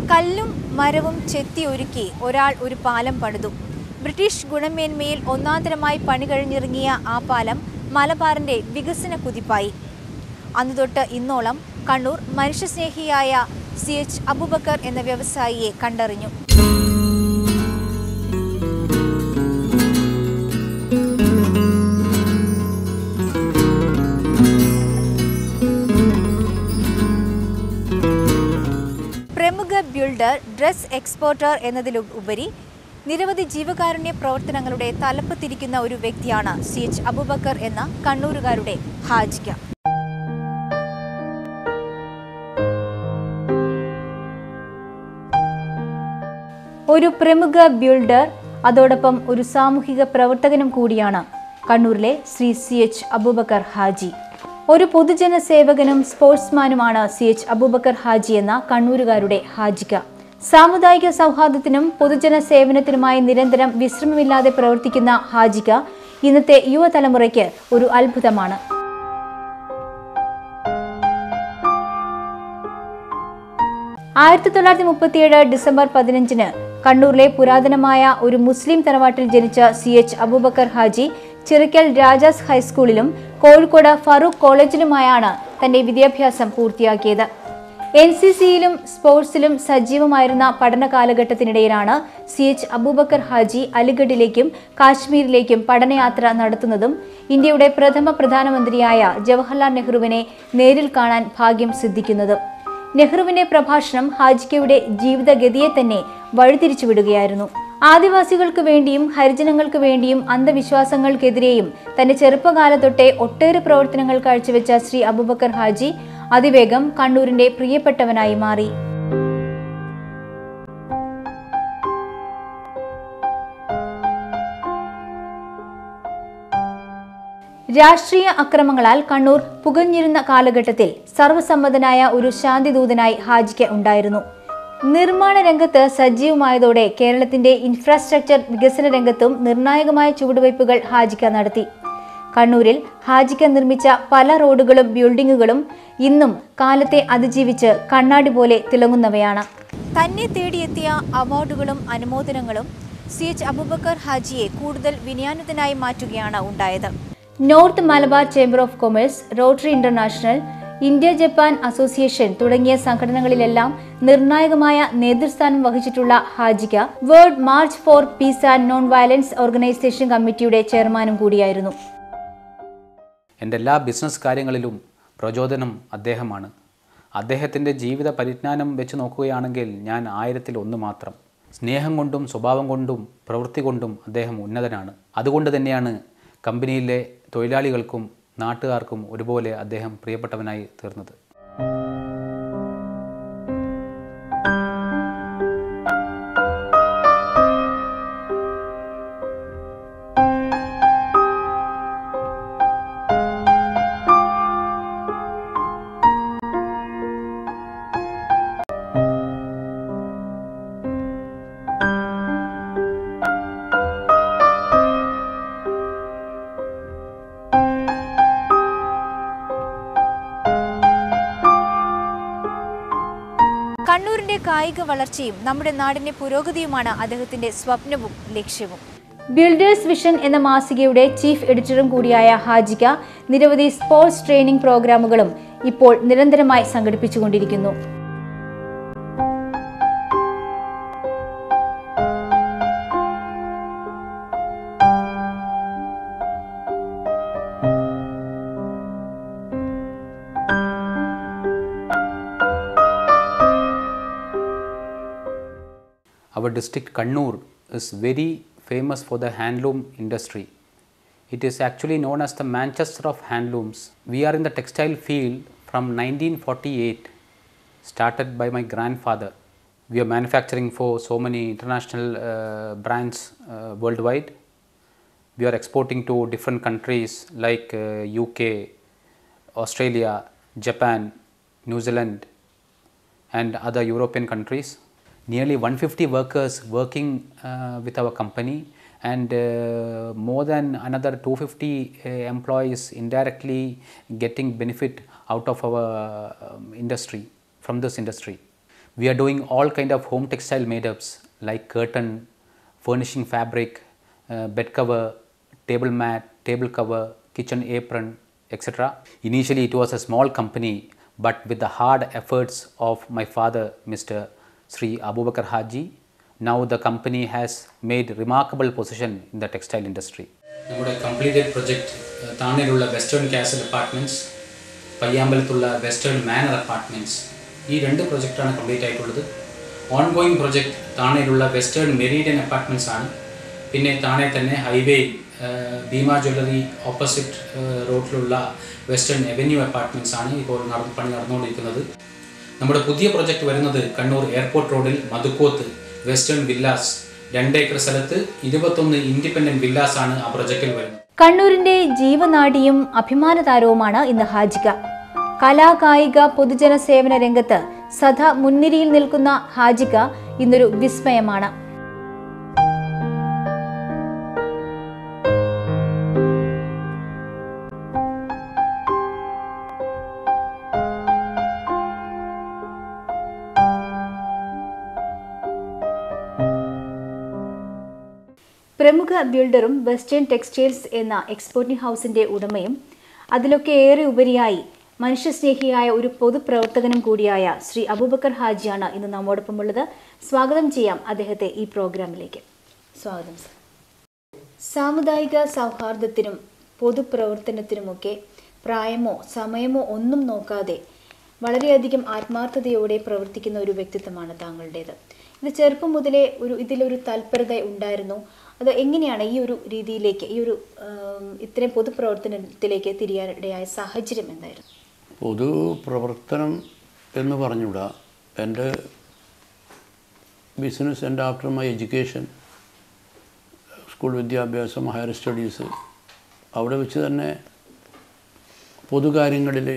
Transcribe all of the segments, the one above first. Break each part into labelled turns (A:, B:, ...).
A: കല്ലും മരവും ചെത്തി ഒരുക്കി ഒരാൾ ഒരു പാലം പണിതു ബ്രിട്ടീഷ് ഗുണമേന്മയിൽ ഒന്നാന്തരമായി പണി കഴിഞ്ഞിറങ്ങിയ ആ പാലം മലബാറിന്റെ വികസന കുതിപ്പായി അന്നു തൊട്ട് ഇന്നോളം കണ്ണൂർ മനുഷ്യസ്നേഹിയായ സി എച്ച് അബുബക്കർ എന്ന വ്യവസായിയെ കണ്ടറിഞ്ഞു പ്രമുഖ ബിൽഡർ ഡ്രസ് എക്സ്പോർട്ടർ എന്നതിലുപരി നിരവധി ജീവകാരുണ്യ പ്രവർത്തനങ്ങളുടെ തലപ്പത്തിരിക്കുന്ന ഒരു വ്യക്തിയാണ് സി എച്ച് അബുബക്കർ എന്ന കണ്ണൂരുകാരുടെ ഹാജിക്ക ഒരു പ്രമുഖ ബിൽഡർ അതോടൊപ്പം ഒരു സാമൂഹിക പ്രവർത്തകനും കൂടിയാണ് കണ്ണൂരിലെ ശ്രീ സി എച്ച് അബൂബക്കർ ഹാജി ഒരു പൊതുജന സേവകനും സ്പോർട്സ്മാനുമാണ് സി എച്ച് അബൂബക്കർ ഹാജി എന്ന കണ്ണൂരുകാരുടെ ഹാജിക സാമുദായിക സൗഹാർദ്ദത്തിനും പൊതുജന സേവനത്തിനുമായി നിരന്തരം വിശ്രമമില്ലാതെ പ്രവർത്തിക്കുന്ന ഹാജിക ഇന്നത്തെ യുവതലമുറയ്ക്ക് ഒരു അത്ഭുതമാണ് ആയിരത്തി തൊള്ളായിരത്തി മുപ്പത്തിയേഴ് ഡിസംബർ പതിനഞ്ചിന് കണ്ണൂരിലെ പുരാതനമായ ഒരു മുസ്ലിം തറവാട്ടിൽ ജനിച്ച സി എച്ച് അബൂബക്കർ ഹാജി ചിറക്കൽ രാജാസ് ഹൈസ്കൂളിലും കോഴിക്കോട് ഫറൂഖ് കോളേജിലുമായാണ് തന്റെ വിദ്യാഭ്യാസം പൂർത്തിയാക്കിയത് എൻ സി സിയിലും സ്പോർട്സിലും സജീവമായിരുന്ന പഠന കാലഘട്ടത്തിനിടയിലാണ് സി എച്ച് അബൂബക്കർ ഹാജി അലിഗഡിലേക്കും കാശ്മീരിലേക്കും പഠനയാത്ര നടത്തുന്നതും ഇന്ത്യയുടെ പ്രഥമ പ്രധാനമന്ത്രിയായ ജവഹർലാൽ നെഹ്റുവിനെ നേരിൽ കാണാൻ ഭാഗ്യം സിദ്ധിക്കുന്നതും നെഹ്റുവിന്റെ പ്രഭാഷണം ഹാജിക്കയുടെ ജീവിതഗതിയെ തന്നെ വഴിതിരിച്ചുവിടുകയായിരുന്നു ആദിവാസികൾക്ക് വേണ്ടിയും ഹരിജനങ്ങൾക്ക് വേണ്ടിയും അന്ധവിശ്വാസങ്ങൾക്കെതിരെയും തന്റെ ചെറുപ്പകാലത്തൊട്ടേ ഒട്ടേറെ പ്രവർത്തനങ്ങൾ കാഴ്ചവെച്ച ശ്രീ അബുബക്കർ ഹാജി അതിവേഗം കണ്ണൂരിന്റെ പ്രിയപ്പെട്ടവനായി മാറി രാഷ്ട്രീയ അക്രമങ്ങളാൽ കണ്ണൂർ പുകഞ്ഞിരുന്ന കാലഘട്ടത്തിൽ സർവസമ്മതനായ ഒരു ശാന്തിദൂതനായി ഹാജിക്ക ഉണ്ടായിരുന്നു നിർമ്മാണ രംഗത്ത് സജീവമായതോടെ കേരളത്തിന്റെ ഇൻഫ്രാസ്ട്രക്ചർ വികസന രംഗത്തും നിർണായകമായ ചുവടുവയ്പുകൾ ഹാജിക്ക നടത്തി കണ്ണൂരിൽ ഹാജിക്ക നിർമ്മിച്ച പല റോഡുകളും ബിൽഡിങ്ങുകളും ഇന്നും കാലത്തെ അതിജീവിച്ച് കണ്ണാടി പോലെ തിളങ്ങുന്നവയാണ് തന്നെ തേടിയെത്തിയ അവാർഡുകളും അനുമോദനങ്ങളും സി എച്ച് അബുബക്കർ ഹാജിയെ കൂടുതൽ വിനയാനിതനായി മാറ്റുകയാണ് ഉണ്ടായത് north Malabar chamber of commerce Rotary International India Japan association തുടങ്ങിയ സംഘടനകളിലെല്ലാം നിർണായകമായ നേതൃസ്ഥാനം വഹിച്ചിട്ടുള്ള ഹാജിക world march for peace and non violence organisation കമ്മിറ്റിയുടെ ചെയർമാനും കൂടിയായിരുന്നു
B: എൻ്റെ എല്ലാ ബിസിനസ് കാര്യങ്ങളിലും പ്രചോദനം അദ്ദേഹമാണ് അദ്ദേഹത്തിൻ്റെ ജീവിത പരിജ്ഞാനം വെച്ച് നോക്കുകയാണെങ്കിൽ ഞാൻ ആയിരത്തിൽ ഒന്ന് മാത്രം സ്നേഹം കൊണ്ടും സ്വഭാവം കൊണ്ടും പ്രവൃത്തി കൊണ്ടും അദ്ദേഹം ഉന്നതനാണ് അതുകൊണ്ട് തന്നെയാണ് കമ്പനിയിലെ തൊഴിലാളികൾക്കും നാട്ടുകാർക്കും ഒരുപോലെ അദ്ദേഹം പ്രിയപ്പെട്ടവനായി തീർന്നത്
A: കണ്ണൂരിന്റെ കായിക വളർച്ചയും നമ്മുടെ നാടിന്റെ പുരോഗതിയുമാണ് അദ്ദേഹത്തിന്റെ സ്വപ്നവും ലക്ഷ്യവും ബിൽഡേഴ്സ് വിഷൻ എന്ന മാസികയുടെ ചീഫ് എഡിറ്ററും കൂടിയായ ഹാജിക നിരവധി സ്പോർട്സ് ട്രെയിനിംഗ് പ്രോഗ്രാമുകളും ഇപ്പോൾ നിരന്തരമായി സംഘടിപ്പിച്ചുകൊണ്ടിരിക്കുന്നു
B: Our district Kannur is very famous for the handloom industry. It is actually known as the Manchester of handlooms. We are in the textile field from 1948, started by my grandfather. We are manufacturing for so many international uh, brands uh, worldwide. We are exporting to different countries like uh, UK, Australia, Japan, New Zealand, and other European countries. Nearly 150 workers working uh, with our company, and uh, more than another 250 uh, employees indirectly getting benefit out of our um, industry from this industry. We are doing all kind of home textile made-ups like curtain, furnishing fabric, uh, bed cover, table mat, table cover, kitchen apron, etc. Initially, it was a small company, but with the hard efforts of my father, Mr. Sri Abubakar Haji, now the company has made remarkable position in the textile industry. നമ്മുടെ completed project താണയിലുള്ള Western Castle apartments പയ്യാമ്പലത്തുള്ള Western Manor apartments ഈ രണ്ട് പ്രൊജക്റ്റാണ് complete ആയിട്ടുള്ളത് on going project താണയിലുള്ള Western Meridian apartments ആണ് പിന്നെ താണെ തന്നെ ഹൈവേ ഭീമ ജ്വല്ലറി ഓപ്പോസിറ്റ് റോഡിലുള്ള വെസ്റ്റേൺ അവന്യൂ അപ്പാർട്ട്മെൻറ്റ്സ് ആണ് ഇപ്പോൾ നട പണി നടന്നുകൊണ്ടിരിക്കുന്നത് നമ്മുടെ പുതിയ പ്രൊജക്റ്റ് വരുന്നത് കണ്ണൂർ എയർപോർട്ട് റോഡിൽ മധുക്കോത്ത് വെസ്റ്റേൺ വില്ലാസ് രണ്ട് ഏക്കർ സ്ഥലത്ത് ഇരുപത്തൊന്ന് ഇൻഡിപെൻഡന്റ് വില്ലാസ് ആണ് ആ പ്രൊജക്റ്റിൽ വരുന്നത്
A: കണ്ണൂരിന്റെ ജീവനാഡിയും അഭിമാന താരവുമാണ് ഇന്ന് ഹാജിക കലാ കായിക പൊതുജന സേവന രംഗത്ത് സദാ മുൻനിരയിൽ നിൽക്കുന്ന ഹാജിക ഇന്നൊരു വിസ്മയമാണ് പ്രമുഖ ബിൽഡറും വെസ്റ്റേൺ ടെക്സ്റ്റൈൽസ് എന്ന എക്സ്പോർട്ടിംഗ് ഹൗസിന്റെ ഉടമയും അതിലൊക്കെ ഏറെ ഉപരിയായി മനുഷ്യസ്നേഹിയായ ഒരു പൊതുപ്രവർത്തകനും കൂടിയായ ശ്രീ അബൂബക്കർ ഹാജിയാണ് ഇന്ന് നമ്മോടൊപ്പമുള്ളത് സ്വാഗതം ചെയ്യാം അദ്ദേഹത്തെ ഈ പ്രോഗ്രാമിലേക്ക് സ്വാഗതം സർ സാമുദായിക സൗഹാർദ്ദത്തിനും പൊതുപ്രവർത്തനത്തിനുമൊക്കെ പ്രായമോ സമയമോ ഒന്നും നോക്കാതെ വളരെയധികം ആത്മാർത്ഥതയോടെ പ്രവർത്തിക്കുന്ന ഒരു വ്യക്തിത്വമാണ് താങ്കളുടേത് ഇത് ചെറുപ്പം മുതലേ ഒരു ഇതിലൊരു താല്പര്യത ഉണ്ടായിരുന്നു അത് എങ്ങനെയാണ് ഈ ഒരു രീതിയിലേക്ക് ഈ ഒരു ആം, ഇത്രയും പൊതുപ്രവർത്തനത്തിലേക്ക് തിരിയാനിടയായ സാഹചര്യം എന്തായിരുന്നു
C: പൊതുപ്രവർത്തനം എന്ന് പറഞ്ഞുകൂടാ എൻ്റെ business and after my education school വിദ്യാഭ്യാസം ഹയർ സ്റ്റഡീസ് അവിടെ വെച്ച് തന്നെ പൊതുകാര്യങ്ങളിൽ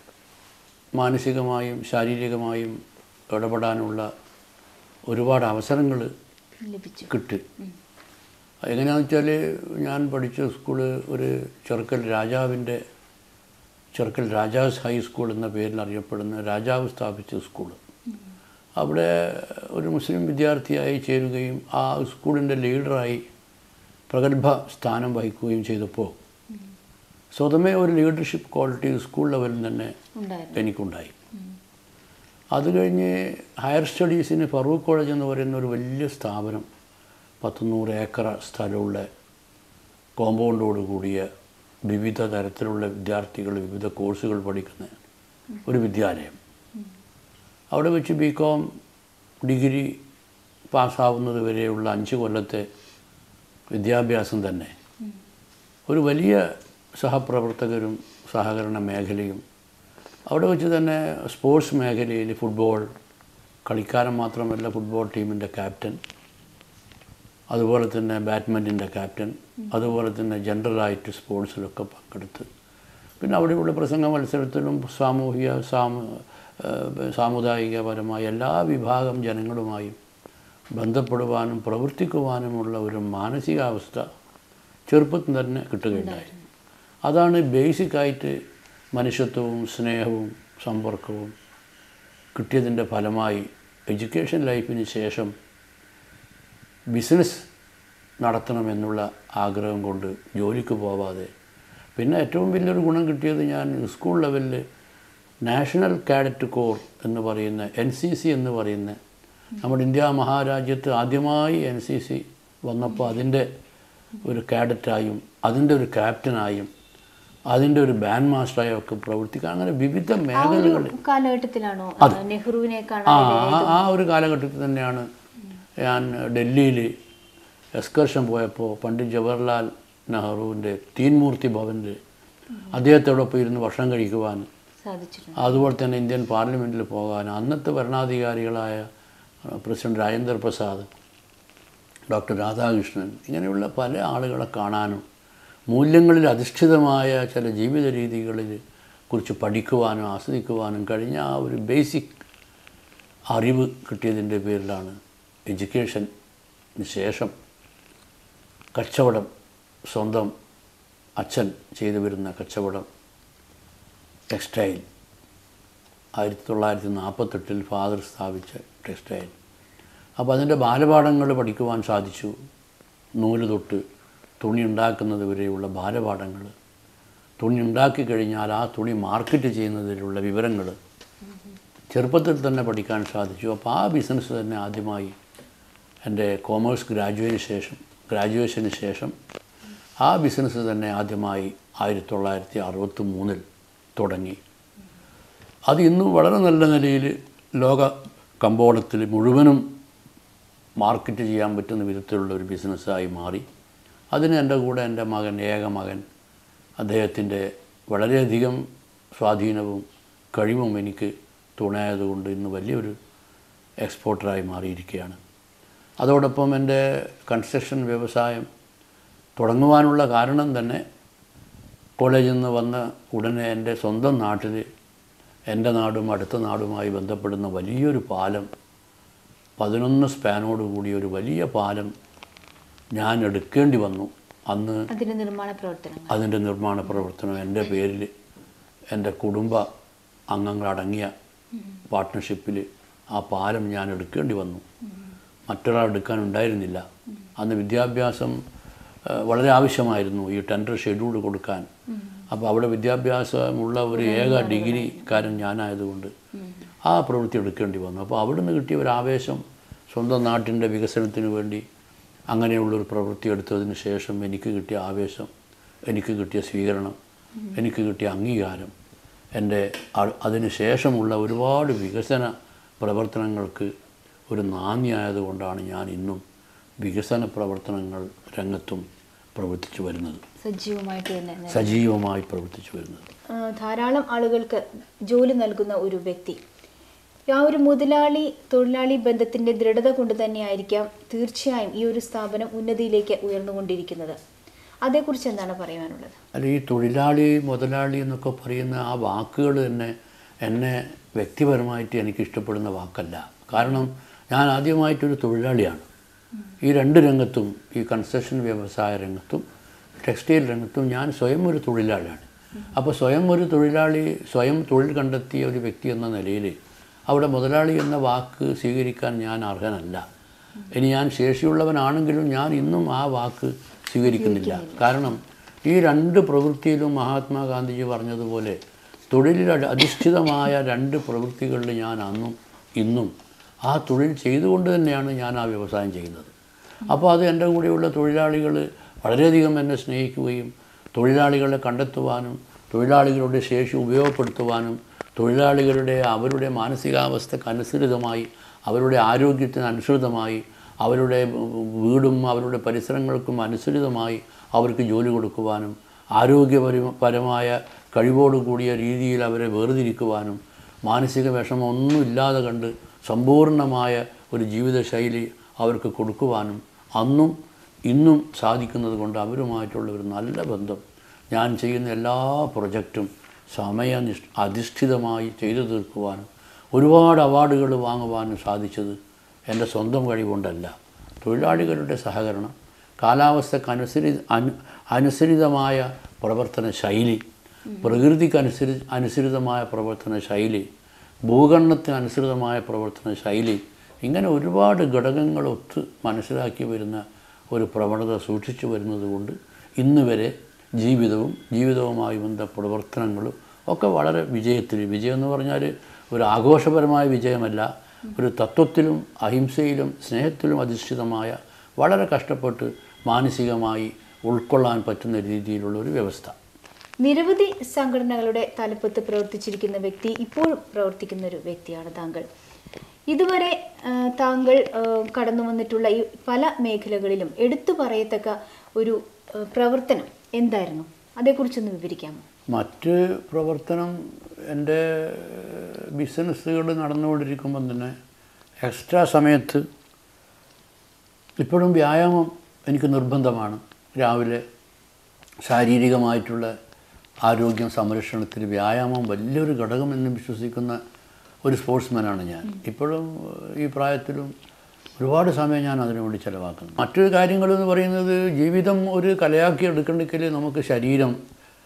C: മാനസികമായും ശാരീരികമായും ഇടപെടാനുള്ള ഒരുപാട് അവസരങ്ങൾ
A: ലഭിച്ചു
C: കിട്ടി എങ്ങനെയാണെന്ന് വെച്ചാൽ ഞാൻ പഠിച്ച സ്കൂള് ഒരു ചെറുക്കൽ രാജാവിൻ്റെ ചെറുക്കൽ രാജാസ് ഹൈസ്കൂൾ എന്ന പേരിൽ അറിയപ്പെടുന്ന രാജാവ് സ്ഥാപിച്ച സ്കൂൾ അവിടെ ഒരു മുസ്ലിം വിദ്യാർത്ഥിയായി ചേരുകയും ആ സ്കൂളിൻ്റെ ലീഡറായി പ്രഗത്ഭ സ്ഥാനം വഹിക്കുകയും ചെയ്തപ്പോൾ സ്വതമേ ഒരു ലീഡർഷിപ്പ് ക്വാളിറ്റി സ്കൂൾ ലെവലിൽ തന്നെ
A: ഉണ്ടായിരുന്നു
C: എനിക്കുണ്ടായി അത് കഴിഞ്ഞ് ഹയർ സ്റ്റഡീസിന് ഫറൂഖ് കോളേജ് എന്ന് പറയുന്ന ഒരു വലിയ സ്ഥാപനം പത്തുനൂറ് ഏക്കർ സ്ഥലമുള്ള കോമ്പൗണ്ടോട് കൂടിയ വിവിധ തരത്തിലുള്ള വിദ്യാർത്ഥികൾ വിവിധ കോഴ്സുകൾ പഠിക്കുന്ന ഒരു വിദ്യാലയം അവിടെ വെച്ച് ബി കോം ഡിഗ്രി പാസ്സാവുന്നത് വരെയുള്ള അഞ്ച് കൊല്ലത്തെ വിദ്യാഭ്യാസം തന്നെ ഒരു വലിയ സഹപ്രവർത്തകരും സഹകരണ മേഖലയും അവിടെ വെച്ച് തന്നെ സ്പോർട്സ് മേഖലയിൽ ഫുട്ബോൾ കളിക്കാരൻ മാത്രമല്ല ഫുട്ബോൾ ടീമിൻ്റെ ക്യാപ്റ്റൻ അതുപോലെ തന്നെ ബാഡ്മിൻ്റൻ്റെ ക്യാപ്റ്റൻ അതുപോലെ തന്നെ ജനറലായിട്ട് സ്പോർട്സിലൊക്കെ പങ്കെടുത്ത് പിന്നെ അവിടെയുള്ള പ്രസംഗ മത്സരത്തിലും സാമൂഹിക സാമ ഏഹ് സാമുദായികപരമായ എല്ലാ വിഭാഗം ജനങ്ങളുമായും ബന്ധപ്പെടുവാനും പ്രവർത്തിക്കുവാനുമുള്ള ഒരു മാനസികാവസ്ഥ ചെറുപ്പത്തിൽ തന്നെ കിട്ടുകയുണ്ടായി അതാണ് ബേസിക്കായിട്ട് മനുഷ്യത്വവും സ്നേഹവും സമ്പർക്കവും കിട്ടിയതിൻ്റെ ഫലമായി എഡ്യൂക്കേഷൻ ലൈഫിന് ശേഷം ബിസിനസ് നടത്തണമെന്നുള്ള ആഗ്രഹം കൊണ്ട് ജോലിക്ക് പോവാതെ പിന്നെ ഏറ്റവും വലിയൊരു ഗുണം കിട്ടിയത് ഞാൻ സ്കൂൾ ലെവലിൽ നാഷണൽ കാഡറ്റ് കോർ എന്ന് പറയുന്ന എൻ സി സി എന്ന് പറയുന്ന നമ്മുടെ ഇന്ത്യ മഹാരാജ്യത്ത് ആദ്യമായി എൻ സി സി വന്നപ്പോൾ അതിൻ്റെ ഒരു കാഡറ്റായും അതിൻ്റെ ഒരു ക്യാപ്റ്റനായും അതിൻ്റെ ഒരു ബാൻഡ് മാസ്റ്ററായും ഒക്കെ പ്രവർത്തിക്കുക അങ്ങനെ വിവിധ
A: ആ ഒരു
C: മേഖലകളിൽ
A: കാലഘട്ടത്തിലാണോ നെഹ്റുവിനെ
C: ആ
A: കാണാൻ
C: ആ- ആ ഒരു കാലഘട്ടത്തിൽ തന്നെയാണ് ഞാൻ ഡൽഹിയിൽ എക്സ്കർഷൻ പോയപ്പോൾ പണ്ഡിറ്റ് ജവഹർലാൽ നെഹ്റുവിൻ്റെ തീൻമൂർത്തി ഭവനിൽ അദ്ദേഹത്തോടൊപ്പം ഇരുന്ന് ഭക്ഷണം കഴിക്കുവാൻ
A: സാധിച്ചിട്ടുണ്ട്
C: അതുപോലെ തന്നെ ഇന്ത്യൻ പാർലമെൻറ്റിൽ പോകാൻ അന്നത്തെ ഭരണാധികാരികളായ അഹ് പ്രസിഡന്റ് രാജേന്ദ്ര പ്രസാദ് ഡോക്ടർ രാധാകൃഷ്ണൻ ഇങ്ങനെയുള്ള പല ആളുകളെ കാണാനും മൂല്യങ്ങളിൽ അധിഷ്ഠിതമായ ചില ജീവിത രീതികളിൽ കുറിച്ച് പഠിക്കുവാനും ആസ്വദിക്കുവാനും കഴിഞ്ഞ ആ ഒരു ബേസിക് അറിവ് കിട്ടിയതിൻ്റെ പേരിലാണ് എഡ്യൂക്കേഷന് ശേഷം കച്ചവടം സ്വന്തം അച്ഛൻ ചെയ്തു വരുന്ന കച്ചവടം ടെക്സ്റ്റൈൽ ആയിരത്തി തൊള്ളായിരത്തി നാൽപ്പത്തെട്ടിൽ ഫാദർ സ്ഥാപിച്ച ടെക്സ്റ്റൈൽ അപ്പോൾ അതിൻ്റെ ബാലപാഠങ്ങൾ പഠിക്കുവാൻ സാധിച്ചു നൂല് തൊട്ട് തുണി ഉണ്ടാക്കുന്നത് വരെയുള്ള ബാലപാഠങ്ങൾ തുണി ഉണ്ടാക്കി കഴിഞ്ഞാൽ ആ തുണി മാർക്കറ്റ് ചെയ്യുന്നതിലുള്ള വിവരങ്ങൾ ചെറുപ്പത്തിൽ തന്നെ പഠിക്കാൻ സാധിച്ചു അപ്പോൾ ആ ബിസിനസ് തന്നെ ആദ്യമായി എൻ്റെ കോമേഴ്സ് ഗ്രാജുവേറ്റിന് ശേഷം ഗ്രാജുവേഷന് ശേഷം ആ ബിസിനസ് തന്നെ ആദ്യമായി ആയിരത്തി തൊള്ളായിരത്തി അറുപത്തി മൂന്നിൽ തുടങ്ങി അത് ഇന്നും വളരെ നല്ല നിലയിൽ ലോക കമ്പോളത്തിൽ മുഴുവനും മാർക്കറ്റ് ചെയ്യാൻ പറ്റുന്ന വിധത്തിലുള്ള ഒരു ബിസിനസ്സായി മാറി അതിന് എൻ്റെ കൂടെ എൻ്റെ മകൻ ഏക മകൻ അദ്ദേഹത്തിൻ്റെ വളരെയധികം സ്വാധീനവും കഴിവും എനിക്ക് തുണയായതുകൊണ്ട് ഇന്ന് വലിയൊരു എക്സ്പോർട്ടറായി മാറിയിരിക്കുകയാണ് അതോടൊപ്പം എൻ്റെ കൺസ്ട്രക്ഷൻ വ്യവസായം തുടങ്ങുവാനുള്ള കാരണം തന്നെ കോളേജിൽ നിന്ന് വന്ന ഉടനെ എൻ്റെ സ്വന്തം നാട്ടിൽ എൻ്റെ നാടും അടുത്ത നാടുമായി ബന്ധപ്പെടുന്ന വലിയൊരു പാലം പതിനൊന്ന് സ്പാനോട് കൂടിയ ഒരു വലിയ പാലം ഞാൻ എടുക്കേണ്ടി വന്നു അന്ന്
A: അതിന്റെ നിർമ്മാണ പ്രവർത്തനങ്ങൾ
C: അതിൻ്റെ നിർമ്മാണ പ്രവർത്തനം എൻ്റെ പേരിൽ എൻ്റെ കുടുംബ അംഗങ്ങളടങ്ങിയ പാർട്ട്ണർഷിപ്പിൽ ആ പാലം ഞാൻ എടുക്കേണ്ടി വന്നു മറ്റൊരാൾ എടുക്കാൻ ഉണ്ടായിരുന്നില്ല അന്ന് വിദ്യാഭ്യാസം ആ, വളരെ ആവശ്യമായിരുന്നു ഈ ടെൻഡർ ഷെഡ്യൂൾ കൊടുക്കാൻ അപ്പോൾ അവിടെ വിദ്യാഭ്യാസമുള്ള ഒരു ഏക ഡിഗ്രിക്കാരൻ ഞാനായതുകൊണ്ട് ആ പ്രവൃത്തി എടുക്കേണ്ടി വന്നു അപ്പോൾ അവിടെ നിന്ന് കിട്ടിയ ഒരു ആവേശം സ്വന്തം നാട്ടിൻ്റെ വികസനത്തിന് വേണ്ടി അങ്ങനെയുള്ളൊരു പ്രവൃത്തി എടുത്തതിന് ശേഷം എനിക്ക് കിട്ടിയ ആവേശം എനിക്ക് കിട്ടിയ സ്വീകരണം എനിക്ക് കിട്ടിയ അംഗീകാരം എൻ്റെ അ- അതിന് ശേഷമുള്ള ഒരുപാട് വികസന പ്രവർത്തനങ്ങൾക്ക് ഒരു നാന്ദിയായതുകൊണ്ടാണ് ഞാൻ ഇന്നും വികസന പ്രവർത്തനങ്ങൾ രംഗത്തും പ്രവർത്തിച്ചു വരുന്നത്
A: സജീവമായിട്ട് തന്നെ നെ-
C: സജീവമായി പ്രവർത്തിച്ചു വരുന്നത്
A: ആ, ധാരാളം ആളുകൾക്ക് ജോലി നൽകുന്ന ഒരു വ്യക്തി ആ ഒരു മുതലാളി തൊഴിലാളി ബന്ധത്തിന്റെ ദൃഢത കൊണ്ട് തന്നെയായിരിക്കാം തീർച്ചയായും ഈ ഒരു സ്ഥാപനം ഉന്നതിയിലേക്ക് ഉയർന്നുകൊണ്ടിരിക്കുന്നത് അതേക്കുറിച്ച് എന്താണ് പറയുവാനുള്ളത്
C: അല്ല ഈ തൊഴിലാളി മുതലാളി എന്നൊക്കെ പറയുന്ന ആ വാക്കുകൾ തന്നെ എന്നെ വ്യക്തിപരമായിട്ട് എനിക്ക് ഇഷ്ടപ്പെടുന്ന വാക്കല്ല കാരണം ഞാൻ ആദ്യമായിട്ടൊരു തൊഴിലാളിയാണ് ഈ രണ്ട് രംഗത്തും ഈ കൺസ്ട്രക്ഷൻ വ്യവസായ രംഗത്തും ടെക്സ്റ്റൈൽ രംഗത്തും ഞാൻ സ്വയം ഒരു തൊഴിലാളിയാണ് അപ്പോൾ സ്വയം ഒരു തൊഴിലാളി സ്വയം തൊഴിൽ കണ്ടെത്തിയ ഒരു വ്യക്തി എന്ന നിലയിൽ അവിടെ മുതലാളി എന്ന വാക്ക് സ്വീകരിക്കാൻ ഞാൻ അർഹനല്ല ഇനി ഞാൻ ശേഷിയുള്ളവനാണെങ്കിലും ഞാൻ ഇന്നും ആ വാക്ക് സ്വീകരിക്കുന്നില്ല കാരണം ഈ രണ്ട് പ്രവൃത്തിയിലും മഹാത്മാഗാന്ധിജി പറഞ്ഞതുപോലെ തൊഴിലിൽ അടി- അധിഷ്ഠിതമായ രണ്ട് പ്രവൃത്തികളിൽ ഞാൻ അന്നും ഇന്നും ആ തൊഴിൽ ചെയ്തുകൊണ്ട് തന്നെയാണ് ഞാൻ ആ വ്യവസായം ചെയ്യുന്നത് അപ്പോൾ അത് എൻ്റെ കൂടെയുള്ള തൊഴിലാളികൾ വളരെയധികം എന്നെ സ്നേഹിക്കുകയും തൊഴിലാളികളെ കണ്ടെത്തുവാനും തൊഴിലാളികളുടെ ശേഷി ഉപയോഗപ്പെടുത്തുവാനും തൊഴിലാളികളുടെ അവരുടെ മാനസികാവസ്ഥക്ക് അനുസൃതമായി അവരുടെ ആരോഗ്യത്തിന് അനുസൃതമായി അവരുടെ വീടും അവരുടെ പരിസരങ്ങൾക്കും അനുസൃതമായി അവർക്ക് ജോലി കൊടുക്കുവാനും ആരോഗ്യപരമായ കഴിവോടുകൂടിയ രീതിയിൽ അവരെ വേർതിരിക്കുവാനും മാനസിക വിഷമം ഒന്നുമില്ലാതെ കണ്ട് സമ്പൂർണ്ണമായ ഒരു ജീവിതശൈലി അവർക്ക് കൊടുക്കുവാനും അന്നും ഇന്നും സാധിക്കുന്നത് കൊണ്ട് അവരുമായിട്ടുള്ള ഒരു നല്ല ബന്ധം ഞാൻ ചെയ്യുന്ന എല്ലാ പ്രൊജക്റ്റും സമയനിഷ് അധിഷ്ഠിതമായി ചെയ്തു തീർക്കുവാനും ഒരുപാട് അവാർഡുകൾ വാങ്ങുവാനും സാധിച്ചത് എൻ്റെ സ്വന്തം കഴിവുകൊണ്ടല്ല തൊഴിലാളികളുടെ സഹകരണം കാലാവസ്ഥക്ക് അനുസരി അനു അനുസരിതമായ പ്രവർത്തന ശൈലി പ്രകൃതിക്കനുസരി അനുസരിതമായ പ്രവർത്തന ശൈലി ഭൂഖണ്ഡത്തിന് അനുസൃതമായ പ്രവർത്തന ശൈലി ഇങ്ങനെ ഒരുപാട് ഘടകങ്ങൾ ഒത്ത് മനസ്സിലാക്കി വരുന്ന ഒരു പ്രവണത സൂക്ഷിച്ചു വരുന്നത് കൊണ്ട് ഇന്ന് വരെ ജീവിതവും ജീവിതവുമായി ബന്ധ പ്രവർത്തനങ്ങളും ഒക്കെ വളരെ വിജയത്തിൽ വിജയം എന്ന് പറഞ്ഞാൽ ഒരു ആഘോഷപരമായ വിജയമല്ല ഒരു തത്വത്തിലും അഹിംസയിലും സ്നേഹത്തിലും അധിഷ്ഠിതമായ വളരെ കഷ്ടപ്പെട്ട് മാനസികമായി ഉൾക്കൊള്ളാൻ പറ്റുന്ന രീതിയിലുള്ള ഒരു വ്യവസ്ഥ
A: നിരവധി സംഘടനകളുടെ തലപ്പത്ത് പ്രവർത്തിച്ചിരിക്കുന്ന വ്യക്തി ഇപ്പോഴും പ്രവർത്തിക്കുന്ന ഒരു വ്യക്തിയാണ് താങ്കൾ ഇതുവരെ ആ, താങ്കൾ ആ, കടന്നു വന്നിട്ടുള്ള ഈ പല മേഖലകളിലും എടുത്തു പറയത്തക്ക ഒരു ആ, പ്രവർത്തനം എന്തായിരുന്നു അതേക്കുറിച്ചൊന്ന് വിവരിക്കാമോ
C: മറ്റ് പ്രവർത്തനം എൻ്റെ ബിസിനസ്സുകൾ നടന്നുകൊണ്ടിരിക്കുമ്പം തന്നെ എക്സ്ട്രാ സമയത്ത് ഇപ്പോഴും വ്യായാമം എനിക്ക് നിർബന്ധമാണ് രാവിലെ ശാരീരികമായിട്ടുള്ള ആരോഗ്യം സംരക്ഷണത്തിൽ വ്യായാമം വലിയൊരു ഘടകമെന്ന് വിശ്വസിക്കുന്ന ഒരു സ്പോർട്സ്മാനാണ് ഞാൻ ഇപ്പോഴും ഈ പ്രായത്തിലും ഒരുപാട് സമയം ഞാൻ അതിനു വേണ്ടി ചിലവാക്കുന്നു മറ്റൊരു കാര്യങ്ങളെന്ന് പറയുന്നത് ജീവിതം ഒരു കലയാക്കി എടുക്കണമെങ്കിൽ നമുക്ക് ശരീരം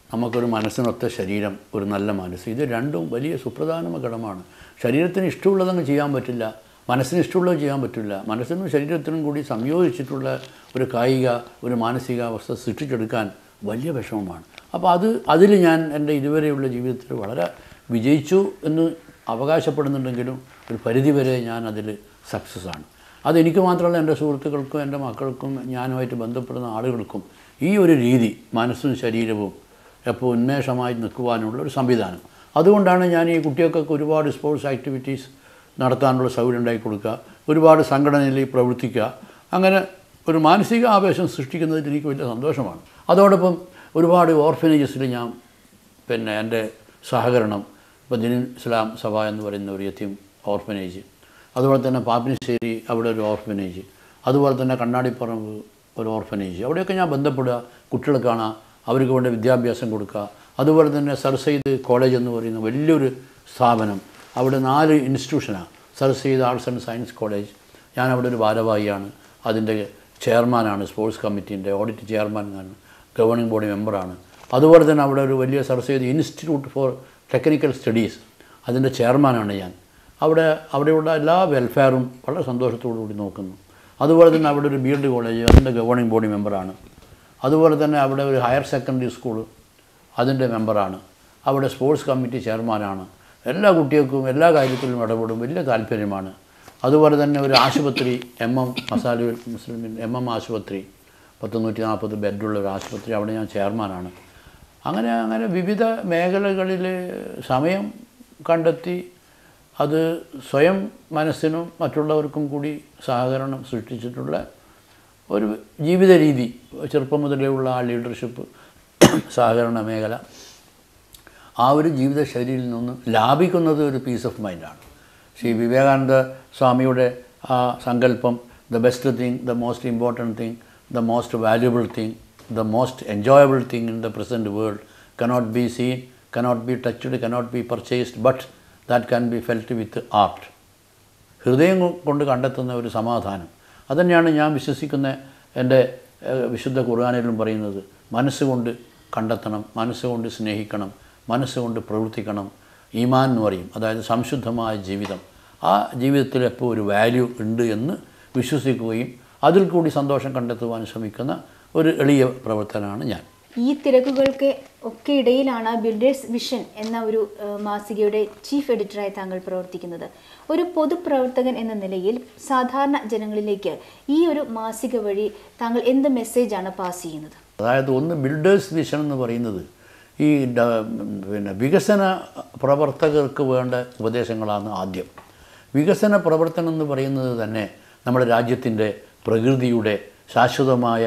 C: നമുക്കൊരു മനസ്സിനൊത്ത ശരീരം ഒരു നല്ല മനസ്സ് ഇത് രണ്ടും വലിയ സുപ്രധാന ഘടകമാണ് ശരീരത്തിന് ഇഷ്ടമുള്ളതങ്ങ് ചെയ്യാൻ പറ്റില്ല മനസ്സിന് ഇഷ്ടമുള്ളത് ചെയ്യാൻ പറ്റില്ല മനസ്സിനും ശരീരത്തിനും കൂടി സംയോജിച്ചിട്ടുള്ള ഒരു കായിക ഒരു മാനസികാവസ്ഥ സൃഷ്ടിച്ചെടുക്കാൻ വലിയ വിഷമമാണ് അപ്പോൾ അത് അതിൽ ഞാൻ എൻ്റെ ഇതുവരെയുള്ള ജീവിതത്തിൽ വളരെ വിജയിച്ചു എന്ന് അവകാശപ്പെടുന്നുണ്ടെങ്കിലും ഒരു പരിധിവരെ ഞാൻ അതിൽ സക്സസ് ആണ് അതെനിക്ക് മാത്രമല്ല എൻ്റെ സുഹൃത്തുക്കൾക്കും എൻ്റെ മക്കൾക്കും ഞാനുമായിട്ട് ബന്ധപ്പെടുന്ന ആളുകൾക്കും ഈ ഒരു രീതി മനസ്സും ശരീരവും എപ്പോൾ ഉന്മേഷമായി നിൽക്കുവാനുള്ള ഒരു സംവിധാനം അതുകൊണ്ടാണ് ഞാൻ ഈ കുട്ടികൾക്കൊക്കെ ഒരുപാട് സ്പോർട്സ് ആക്ടിവിറ്റീസ് നടത്താനുള്ള സൗകര്യം ഉണ്ടാക്കി കൊടുക്കുക ഒരുപാട് സംഘടനയിൽ പ്രവർത്തിക്കുക അങ്ങനെ ഒരു മാനസിക ആവേശം സൃഷ്ടിക്കുന്നതിൽ എനിക്ക് വലിയ സന്തോഷമാണ് അതോടൊപ്പം ഒരുപാട് ഓർഫനേജസിൽ ഞാൻ പിന്നെ എൻ്റെ സഹകരണം ഇപ്പോൾ ദിൻ ഇസ്ലാം സഭ എന്ന് പറയുന്ന ഒരു യത്തീം ഓർഫനേജ് അതുപോലെ തന്നെ പാപ്പിനിശ്ശേരി അവിടെ ഒരു ഓർഫനേജ് അതുപോലെ തന്നെ കണ്ണാടിപ്പറമ്പ് ഒരു ഓർഫനേജ് അവിടെയൊക്കെ ഞാൻ ബന്ധപ്പെടുക കുട്ടികളെ കാണുക അവർക്ക് വേണ്ട വിദ്യാഭ്യാസം കൊടുക്കുക അതുപോലെ തന്നെ സർ സെയ്ദ് കോളേജ് എന്ന് പറയുന്ന വലിയൊരു സ്ഥാപനം അവിടെ നാല് ഇൻസ്റ്റിറ്റ്യൂഷനാണ് Sir Syed Arts and Science College ഞാൻ അവിടെ ഒരു ഭാരവാഹിയാണ് അതിൻ്റെ ചെയർമാനാണ് സ്പോർട്സ് കമ്മിറ്റീൻ്റെ ഓഡിറ്റ് ചെയർമാനാണ് ഗവേണിംഗ് ബോഡി മെമ്പറാണ് അതുപോലെ തന്നെ അവിടെ ഒരു വലിയ Sir Syed Institute for Technical Studies അതിൻ്റെ ചെയർമാനാണ് ഞാൻ അവിടെ അവിടെയുള്ള എല്ലാ വെൽഫെയറും വളരെ സന്തോഷത്തോടു കൂടി നോക്കുന്നു അതുപോലെ തന്നെ അവിടെ ഒരു ബി എഡ് കോളേജ് അതിൻ്റെ ഗവേണിംഗ് ബോഡി മെമ്പറാണ് അതുപോലെ തന്നെ അവിടെ ഒരു ഹയർ സെക്കൻഡറി സ്കൂൾ അതിൻ്റെ മെമ്പറാണ് അവിടെ സ്പോർട്സ് കമ്മിറ്റി ചെയർമാനാണ് എല്ലാ കുട്ടികൾക്കും എല്ലാ കാര്യത്തിലും ഇടപെടും വലിയ താല്പര്യമാണ് അതുപോലെ തന്നെ ഒരു ആശുപത്രി എം എം മസാലുവിൽ മുസ്ലിമിൻ എം എം ആശുപത്രി പത്തുനൂറ്റി നാൽപ്പത് ബെഡുള്ള ഒരു ആശുപത്രി അവിടെ ഞാൻ ചെയർമാനാണ് അങ്ങനെ അങ്ങനെ വിവിധ മേഖലകളിൽ സമയം കണ്ടെത്തി അത് സ്വയം മനസ്സിനും മറ്റുള്ളവർക്കും കൂടി സഹകരണം സൃഷ്ടിച്ചിട്ടുള്ള ഒരു ജീവിത രീതി ചെറുപ്പം മുതലേ ഉള്ള ആ ലീഡർഷിപ്പ് സഹകരണ മേഖല ആ ഒരു ജീവിത ശൈലിയിൽ നിന്ന് ലാഭിക്കുന്നത് ഒരു പീസ് ഓഫ് മൈൻഡാണ് ശ്രീ വിവേകാനന്ദ സ്വാമിയുടെ ആ സങ്കല്പം the best thing the most important thing the most valuable thing the most enjoyable thing in the present world cannot be seen cannot be touched cannot be purchased but that can be felt with heart ഹൃദയം കൊണ്ട് കണ്ടെത്തുന്ന ഒരു സമാധാനം അതുതന്നെയാണ് ഞാൻ വിശ്വസിക്കുന്ന എൻ്റെ ഏഹ്, വിശുദ്ധ ഖുർആാനിലും പറയുന്നത് മനസ്സുകൊണ്ട് കണ്ടെത്തണം മനസ്സുകൊണ്ട് സ്നേഹിക്കണം മനസ്സുകൊണ്ട് പ്രവർത്തിക്കണം ഈമാൻ എന്ന് പറയും അതായത് സംശുദ്ധമായ ജീവിതം ആ ജീവിതത്തിൽ എപ്പോൾ ഒരു വാല്യൂ ഉണ്ട് എന്ന് വിശ്വസിക്കുകയും അതിൽ കൂടി സന്തോഷം കണ്ടെത്തുവാൻ ശ്രമിക്കുന്ന ഒരു എളിയ പ്രവർത്തനമാണ് ഞാൻ
A: ഈ തിരക്കുകൾക്ക് ഒക്കെ ഇടയിലാണ് ബിൽഡേഴ്സ് വിഷൻ എന്ന ഒരു ഏഹ്, മാസികയുടെ ചീഫ് എഡിറ്ററായി താങ്കൾ പ്രവർത്തിക്കുന്നത് ഒരു പൊതുപ്രവർത്തകൻ എന്ന നിലയിൽ സാധാരണ ജനങ്ങളിലേക്ക് ഈ ഒരു മാസിക വഴി താങ്കൾ എന്ത് മെസ്സേജാണ് പാസ് ചെയ്യുന്നത്
C: അതായത് ഒന്ന് ബിൽഡേഴ്സ് വിഷൻ എന്ന് പറയുന്നത് ഈ ഡ- പിന്നെ വികസന പ്രവർത്തകർക്ക് വേണ്ട ഉപദേശങ്ങളാണ് ആദ്യം വികസന പ്രവർത്തനം എന്ന് പറയുന്നത് തന്നെ നമ്മുടെ രാജ്യത്തിൻ്റെ പ്രകൃതിയുടെ ശാശ്വതമായ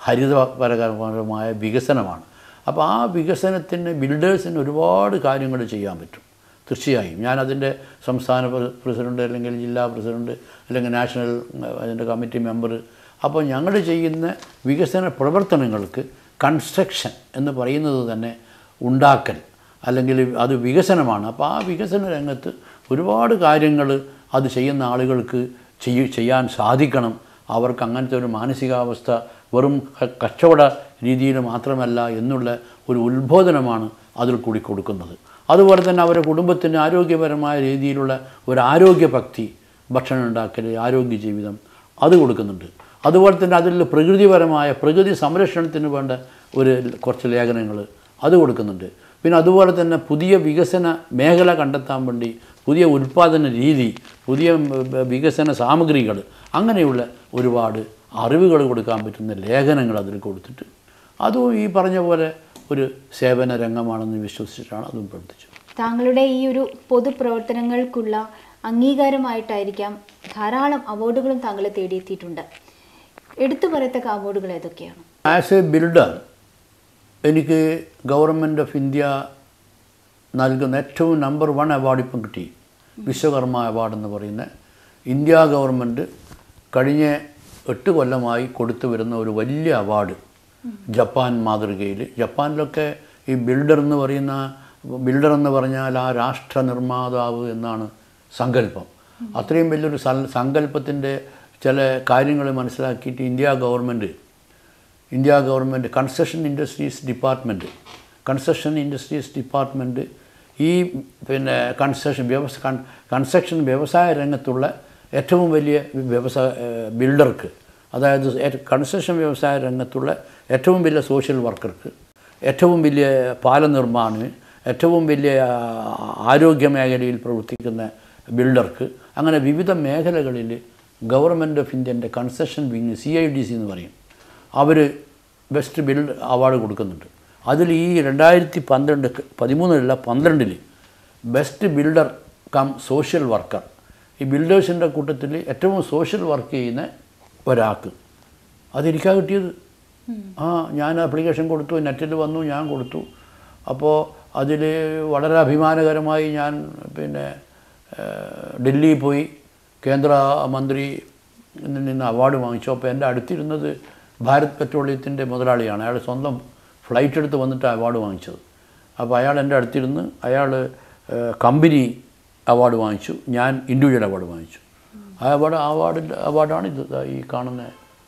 C: ഹരിതപരമായ വികസനമാണ് അപ്പോൾ ആ വികസനത്തിന് ബിൽഡേഴ്സിന് ഒരുപാട് കാര്യങ്ങൾ ചെയ്യാൻ പറ്റും തീർച്ചയായും ഞാനതിൻ്റെ സംസ്ഥാന പ്ര- പ്രസിഡന്റ് അല്ലെങ്കിൽ ജില്ലാ പ്രസിഡന്റ് അല്ലെങ്കിൽ നാഷണൽ ഉം, അതിൻ്റെ കമ്മിറ്റി മെമ്പർ അപ്പോൾ ഞങ്ങൾ ചെയ്യുന്ന വികസന പ്രവർത്തനങ്ങൾക്ക് കൺസ്ട്രക്ഷൻ എന്ന് പറയുന്നത് തന്നെ ഉണ്ടാക്കൽ അല്ലെങ്കിൽ അത് വികസനമാണ് അപ്പോൾ ആ വികസന രംഗത്ത് ഒരുപാട് കാര്യങ്ങൾ അത് ചെയ്യുന്ന ആളുകൾക്ക് ചെയ്യ ചെയ്യാൻ സാധിക്കണം അവർക്ക് അങ്ങനത്തെ ഒരു മാനസികാവസ്ഥ വെറും ക- കച്ചവട രീതിയിൽ മാത്രമല്ല എന്നുള്ള ഒരു ഉത്ബോധനമാണ് അതിൽ കൂടി കൊടുക്കുന്നത് അതുപോലെ തന്നെ അവരുടെ കുടുംബത്തിന് ആരോഗ്യപരമായ രീതിയിലുള്ള ഒരു ആരോഗ്യഭക്തി ഭക്ഷണം ഉണ്ടാക്കൽ ആരോഗ്യ ജീവിതം അത് കൊടുക്കുന്നുണ്ട് അതുപോലെ തന്നെ അതിൽ പ്രകൃതിപരമായ പ്രകൃതി സംരക്ഷണത്തിന് വേണ്ട ഒരു കുറച്ച് ലേഖനങ്ങൾ അത് കൊടുക്കുന്നുണ്ട് പിന്നെ അതുപോലെ തന്നെ പുതിയ വികസന മേഖല കണ്ടെത്താൻ വേണ്ടി പുതിയ ഉൽപ്പാദന രീതി പുതിയ ഉം, ബ- വികസന സാമഗ്രികൾ അങ്ങനെയുള്ള ഒരുപാട് അറിവുകൾ കൊടുക്കാൻ പറ്റുന്ന ലേഖനങ്ങൾ അതിൽ കൊടുത്തിട്ട് അതും ഈ പറഞ്ഞ പോലെ ഒരു സേവന രംഗമാണെന്ന് വിശ്വസിച്ചിട്ടാണ് അതും പ്രവർത്തിച്ചത്
A: താങ്കളുടെ ഈ ഒരു പൊതുപ്രവർത്തനങ്ങൾക്കുള്ള അംഗീകാരമായിട്ടായിരിക്കാം ധാരാളം അവാർഡുകളും താങ്കളെ തേടിയെത്തിയിട്ടുണ്ട് എടുത്തു പറയത്തക്ക അവാർഡുകൾ ഏതൊക്കെയാണ്
C: ആസ് എ ബിൽഡർ എനിക്ക് ഗവൺമെൻറ് ഓഫ് ഇന്ത്യ നൽകുന്ന ഏറ്റവും നമ്പർ വൺ അവാർഡ് ഇപ്പം കിട്ടി വിശ്വകർമ്മ അവാർഡ് എന്ന് പറയുന്ന ഇന്ത്യ ഗവൺമെൻറ് കഴിഞ്ഞ എട്ട് കൊല്ലമായി കൊടുത്തു വരുന്ന ഒരു വലിയ അവാർഡ് ജപ്പാൻ മാതൃകയിൽ ജപ്പാനിലൊക്കെ ഈ ബിൽഡർ എന്ന് പറയുന്ന ബിൽഡർ എന്ന് പറഞ്ഞാൽ ആ രാഷ്ട്ര നിർമ്മാതാവ് എന്നാണ് സങ്കല്പം അത്രയും വലിയൊരു സൽ സങ്കല്പത്തിൻ്റെ ചില കാര്യങ്ങൾ മനസ്സിലാക്കിയിട്ട് India government India government construction industries department construction industries department ഈ പിന്നെ കൺസ്ട്രക്ഷൻ വ്യവസ കൺ- കൺസ്ട്രക്ഷൻ വ്യവസായ രംഗത്തുള്ള ഏറ്റവും വലിയ വ്യവസായ ഏഹ് ബിൽഡർക്ക് അതായത് ഏ- കൺസ്ട്രക്ഷൻ വ്യവസായ രംഗത്തുള്ള ഏറ്റവും വലിയ സോഷ്യൽ വർക്കർക്ക് ഏറ്റവും വലിയ പാല നിർമ്മാണി ഏറ്റവും വലിയ ആ, ആരോഗ്യ മേഖലയിൽ പ്രവർത്തിക്കുന്ന ബിൽഡർക്ക് അങ്ങനെ വിവിധ മേഖലകളിൽ ഗവൺമെൻറ് ഓഫ് ഇന്ത്യൻ്റെ construction wing C I D C എന്ന് പറയും അവർ ബെസ്റ്റ് ബിൽഡ് അവാർഡ് കൊടുക്കുന്നുണ്ട് അതിൽ ഈ രണ്ടായിരത്തി പന്ത്രണ്ട് പതിമൂന്നിലല്ല പന്ത്രണ്ടിൽ best builder cum social worker ഈ ബിൽഡേഴ്സിൻ്റെ കൂട്ടത്തിൽ ഏറ്റവും സോഷ്യൽ വർക്ക് ചെയ്യുന്ന ഒരാൾക്ക് അതെനിക്കാ കിട്ടിയത് ആ ഞാൻ ആപ്ലിക്കേഷൻ കൊടുത്തു നെറ്റിൽ വന്നു ഞാൻ കൊടുത്തു അപ്പോൾ അതിൽ വളരെ അഭിമാനകരമായി ഞാൻ പിന്നെ ഏഹ്, ഡൽഹിയിൽ പോയി കേന്ദ്ര മന്ത്രി നിന്ന് അവാർഡ് വാങ്ങിച്ചു അപ്പോൾ എൻ്റെ അടുത്തിരുന്നത് ഭാരത് പെട്രോളിയത്തിൻ്റെ മുതലാളിയാണ് അയാൾ സ്വന്തം ഫ്ലൈറ്റ് എടുത്ത് വന്നിട്ട് അവാർഡ് വാങ്ങിച്ചത് അപ്പോൾ അയാൾ എൻ്റെ അടുത്തിരുന്ന് അയാൾ ഏഹ്, കമ്പനി അവാർഡ് വാങ്ങിച്ചു ഞാൻ ഇൻഡിവിജ്വൽ അവാർഡ് വാങ്ങിച്ചു ആ അവാർഡ് അവാർഡിൻ്റെ അവാർഡാണ് ഇത് ദാ ഈ കാണുന്ന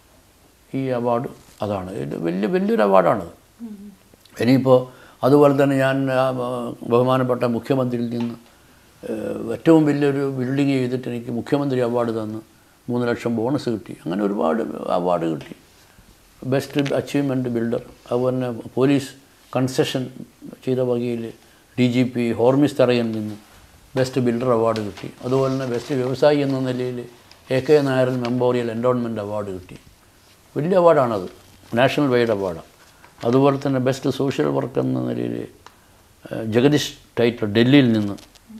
C: ഈ അവാർഡ് അതാണ് ഇത് വലിയ വലിയൊരു അവാർഡാണത് ഇനിയിപ്പോൾ അതുപോലെ തന്നെ ഞാൻ ആ, ബഹുമാനപ്പെട്ട മുഖ്യമന്ത്രിയിൽ നിന്ന് ഏഹ്, ഏറ്റവും വലിയൊരു ബിൽഡിങ് ചെയ്തിട്ട് എനിക്ക് മുഖ്യമന്ത്രി അവാർഡ് തന്ന് മൂന്ന് ലക്ഷം ബോണസ് കിട്ടി അങ്ങനെ ഒരുപാട് അവാർഡ് കിട്ടി ബെസ്റ്റ് അച്ചീവ്മെൻറ്റ് ബിൽഡർ അതുപോലെ തന്നെ പോലീസ് കൺസെഷൻ ചെയ്ത വകയിൽ ഡി ജി പി ഹോർമിസ് തറയിൽ നിന്ന് ബെസ്റ്റ് ബിൽഡർ അവാർഡ് കിട്ടി അതുപോലെ തന്നെ ബെസ്റ്റ് വ്യവസായി എന്ന നിലയിൽ എ കെ നായരൻ മെമ്മോറിയൽ എൻഡോൺമെൻറ്റ് അവാർഡ് കിട്ടി വലിയ അവാർഡാണത് നാഷണൽ വൈഡ് അവാർഡാണ് അതുപോലെ തന്നെ ബെസ്റ്റ് സോഷ്യൽ വർക്ക് എന്ന നിലയിൽ ഏഹ്, ജഗദീഷ് ടൈറ്റർ ഡൽഹിയിൽ നിന്ന്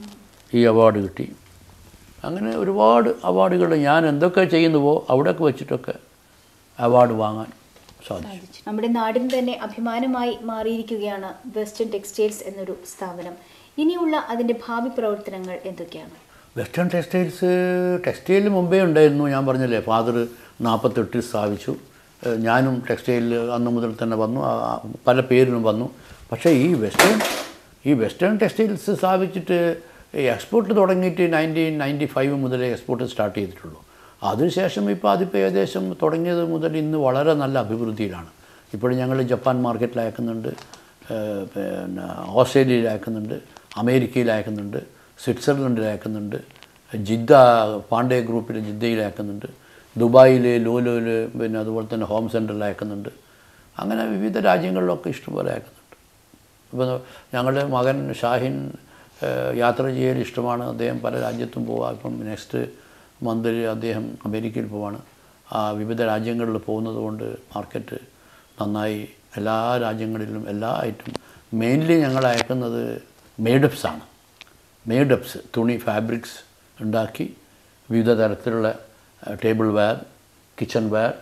C: ഈ അവാർഡ് കിട്ടി അങ്ങനെ ഒരുപാട് അവാർഡുകൾ ഞാൻ എന്തൊക്കെ ചെയ്യുന്നുവോ അവിടെയൊക്കെ വെച്ചിട്ടൊക്കെ അവാർഡ് വാങ്ങാൻ സാധിച്ചു
A: നമ്മുടെ നാടിന് തന്നെ അഭിമാനമായി മാറിയിരിക്കുകയാണ് വെസ്റ്റേൺ ടെക്സ്റ്റൈൽസ് എന്നൊരു സ്ഥാപനം ഇനിയുള്ള അതിന്റെ ഭാവി പ്രവർത്തനങ്ങൾ എന്തൊക്കെയാണ്
C: വെസ്റ്റേൺ ടെക്സ്റ്റൈൽസ് ടെക്സ്റ്റൈലിൽ മുമ്പേ ഉണ്ടായിരുന്നു ഞാൻ പറഞ്ഞില്ലേ ഫാദർ നാൽപ്പത്തെട്ടിൽ സ്ഥാപിച്ചു ഏഹ് ഞാനും ടെക്സ്റ്റൈലിൽ അന്ന് മുതൽ തന്നെ വന്നു ആ- ആ പല പേരിലും വന്നു പക്ഷേ ഈ വെസ്റ്റേൺ ഈ വെസ്റ്റേൺ ടെക്സ്റ്റൈൽസ് സ്ഥാപിച്ചിട്ട് ഈ എക്സ്പോർട്ട് തുടങ്ങിയിട്ട് നയൻറ്റീൻ നയൻറ്റി ഫൈവ് മുതലേ എക്സ്പോർട്ട് സ്റ്റാർട്ട് ചെയ്തിട്ടുള്ളൂ അതിനുശേഷം ഇപ്പോൾ അതിപ്പോൾ ഏകദേശം തുടങ്ങിയത് മുതൽ ഇന്ന് വളരെ നല്ല അഭിവൃദ്ധിയിലാണ് ഇപ്പോൾ ഞങ്ങൾ ജപ്പാൻ മാർക്കറ്റിൽ അയക്കുന്നുണ്ട് ഏഹ് പിന്നെ ഓസ്ട്രേലിയയിൽ അയക്കുന്നുണ്ട് അമേരിക്കയിൽ അയക്കുന്നുണ്ട് സ്വിറ്റ്സർലൻഡിൽ അയക്കുന്നുണ്ട് ജിദ്ദ പാണ്ഡെ ഗ്രൂപ്പിൽ ജിദ്ദയിൽ അയക്കുന്നുണ്ട് ദുബായിൽ ലൂലുവിൽ പിന്നെ അതുപോലെ തന്നെ ഹോം സെൻറ്ററിൽ അയക്കുന്നുണ്ട് അങ്ങനെ വിവിധ രാജ്യങ്ങളിലൊക്കെ ഇഷ്ടംപോലെ അയക്കുന്നുണ്ട് ഇപ്പോൾ ഞങ്ങളുടെ മകൻ ഷാഹിൻ ഏഹ്, യാത്ര ചെയ്യൽ ഇഷ്ടമാണ് അദ്ദേഹം പല രാജ്യത്തും പോവുക ഇപ്പം നെക്സ്റ്റ് മന്തിൽ അദ്ദേഹം അമേരിക്കയിൽ പോവാണ് ആ വിവിധ രാജ്യങ്ങളിൽ പോകുന്നത് കൊണ്ട് മാർക്കറ്റ് നന്നായി എല്ലാ രാജ്യങ്ങളിലും എല്ലാ ഐറ്റം മെയിൻലി ഞങ്ങൾ അയക്കുന്നത് മെയ്ഡപ്സ് ആണ് മെയ്ഡപ്സ് തുണി ഫാബ്രിക്സ് ഉണ്ടാക്കി വിവിധ തരത്തിലുള്ള table ware kitchen ware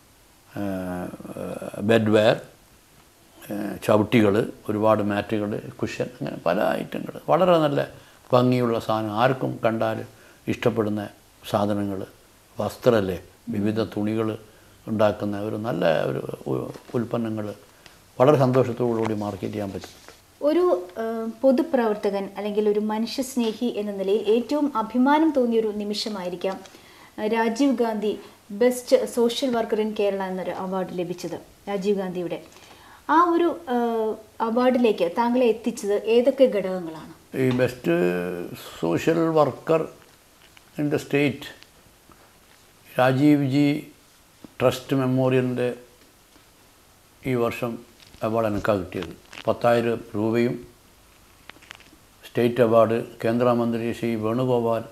C: bed ware ചവിട്ടികൾ ഒരുപാട് മാറ്റുകൾ കുഷൻ അങ്ങനെ പല ഐറ്റങ്ങൾ വളരെ നല്ല ഭംഗിയുള്ള സാധനം ആർക്കും കണ്ടാൽ ഇഷ്ടപ്പെടുന്ന സാധനങ്ങൾ വസ്ത്രമല്ലേ വിവിധ തുണികൾ ഉണ്ടാക്കുന്ന ഒരു നല്ല ഒരു ഉൽപ്പന്നങ്ങൾ വളരെ സന്തോഷത്തോടുകൂടി മാർക്കറ്റ് ചെയ്യാൻ പറ്റുന്നുണ്ട്
A: ഒരു ആ, പൊതുപ്രവർത്തകൻ അല്ലെങ്കിൽ ഒരു മനുഷ്യസ്നേഹി എന്ന നിലയിൽ ഏറ്റവും അഭിമാനം തോന്നിയ ഒരു നിമിഷമായിരിക്കാം ആ, Rajiv Gandhi best social worker in Kerala എന്നൊരു അവാർഡ് ലഭിച്ചത് രാജീവ് ഗാന്ധിയുടെ ആ ഒരു ആ, അവാർഡിലേക്ക് താങ്കളെ എത്തിച്ചത് ഏതൊക്കെ ഘടകങ്ങളാണ്
C: ഈ best social worker in the state Rajiv ji trust മെമ്മോറിയലിൻ്റെ ഈ വർഷം അവാർഡ് എനിക്കാണ് കിട്ടിയത് പത്തായിരം രൂപയും സ്റ്റേറ്റ് അവാർഡ് കേന്ദ്രമന്ത്രി ശ്രീ വേണുഗോപാൽ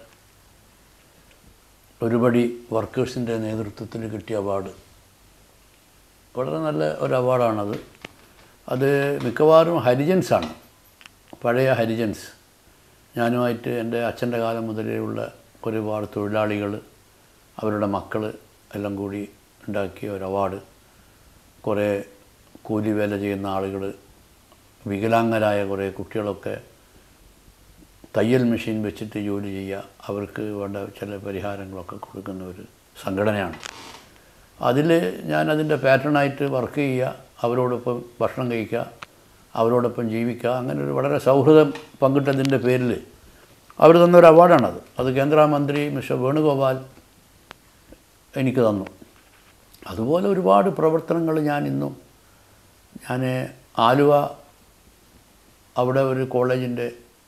C: ഒരുപടി വർക്കേഴ്സിൻ്റെ നേതൃത്വത്തിൽ കിട്ടിയ അവാർഡ് വളരെ നല്ല ഒരു അവാർഡാണത് അത് മിക്കവാറും ഹരിജൻസാണ് പഴയ ഹരിജൻസ് ഞാനുമായിട്ട് എൻ്റെ അച്ഛൻ്റെ കാലം മുതലേ ഉള്ള ഒരുപാട് തൊഴിലാളികൾ അവരുടെ മക്കൾ എല്ലാം കൂടി ഉണ്ടാക്കിയ ഒരു അവാർഡ് കുറേ കൂലി വേല ചെയ്യുന്ന ആളുകൾ വികലാംഗരായ കുറേ കുട്ടികളൊക്കെ തയ്യൽ മെഷീൻ വെച്ചിട്ട് ജോലി ചെയ്യുക അവർക്ക് വേണ്ട ചില പരിഹാരങ്ങളൊക്കെ കൊടുക്കുന്ന ഒരു സംഘടനയാണ് അതിൽ ഞാൻ അതിൻ്റെ പാറ്റേണായിട്ട് വർക്ക് ചെയ്യുക അവരോടൊപ്പം ഭക്ഷണം കഴിക്കുക അവരോടൊപ്പം ജീവിക്കുക അങ്ങനെ ഒരു വളരെ സൗഹൃദം പങ്കിട്ടതിൻ്റെ പേരിൽ അവർ തന്നൊരു അവാർഡാണത് അത് കേന്ദ്രമന്ത്രി മിസ്റ്റർ വേണുഗോപാൽ എനിക്ക് തന്നു അതുപോലെ ഒരുപാട് പ്രവർത്തനങ്ങൾ ഞാൻ ഇന്നും ഞാൻ ആലുവ അവിടെ ഒരു കോളേജിൻ്റെ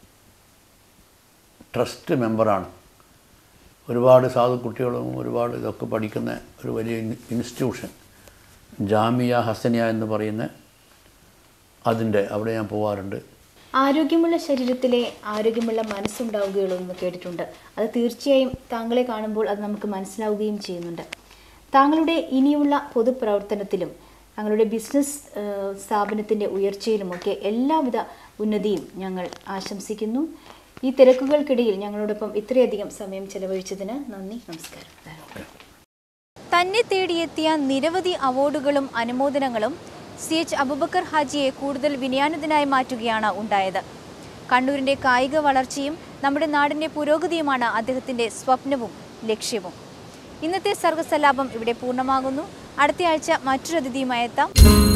C: ട്രസ്റ്റ് മെമ്പറാണ് ഒരുപാട് സാധു കുട്ടികളും ഒരുപാട് ഇതൊക്കെ പഠിക്കുന്ന ഒരു വലിയ ഇൻ- ഇൻസ്റ്റിറ്റ്യൂഷൻ ജാമിയ ഹസനിയ എന്ന് പറയുന്ന അതിൻ്റെ അവിടെ ഞാൻ പോകാറുണ്ട്
A: ആരോഗ്യമുള്ള ശരീരത്തിലെ ആരോഗ്യമുള്ള മനസ്സുണ്ടാവുകയുള്ളൂ എന്ന് കേട്ടിട്ടുണ്ട് അത് തീർച്ചയായും താങ്കളെ കാണുമ്പോൾ അത് നമുക്ക് മനസ്സിലാവുകയും ചെയ്യുന്നുണ്ട് താങ്കളുടെ ഇനിയുള്ള പൊതുപ്രവർത്തനത്തിലും താങ്കളുടെ ബിസിനസ് ഏഹ്, സ്ഥാപനത്തിൻ്റെ ഉയർച്ചയിലുമൊക്കെ എല്ലാവിധ ഉന്നതിയും ഞങ്ങൾ ആശംസിക്കുന്നു ഈ തിരക്കുകൾക്കിടയിൽ ഞങ്ങളോടൊപ്പം ഇത്രയധികം സമയം ചെലവഴിച്ചതിന് നന്ദി നമസ്കാരം തന്നെ തേടിയെത്തിയ നിരവധി അവാർഡുകളും അനുമോദനങ്ങളും സി എച്ച് അബുബക്കർ ഹാജിയെ കൂടുതൽ വിനയാനിതനായി മാറ്റുകയാണ് ഉണ്ടായത് കണ്ണൂരിൻ്റെ കായിക വളർച്ചയും നമ്മുടെ നാടിൻ്റെ പുരോഗതിയുമാണ് അദ്ദേഹത്തിൻ്റെ സ്വപ്നവും ലക്ഷ്യവും ഇന്നത്തെ സർഗസലാപം ഇവിടെ പൂർണ്ണമാകുന്നു അടുത്തയാഴ്ച മറ്റൊരു അതിഥിയുമായി എത്താം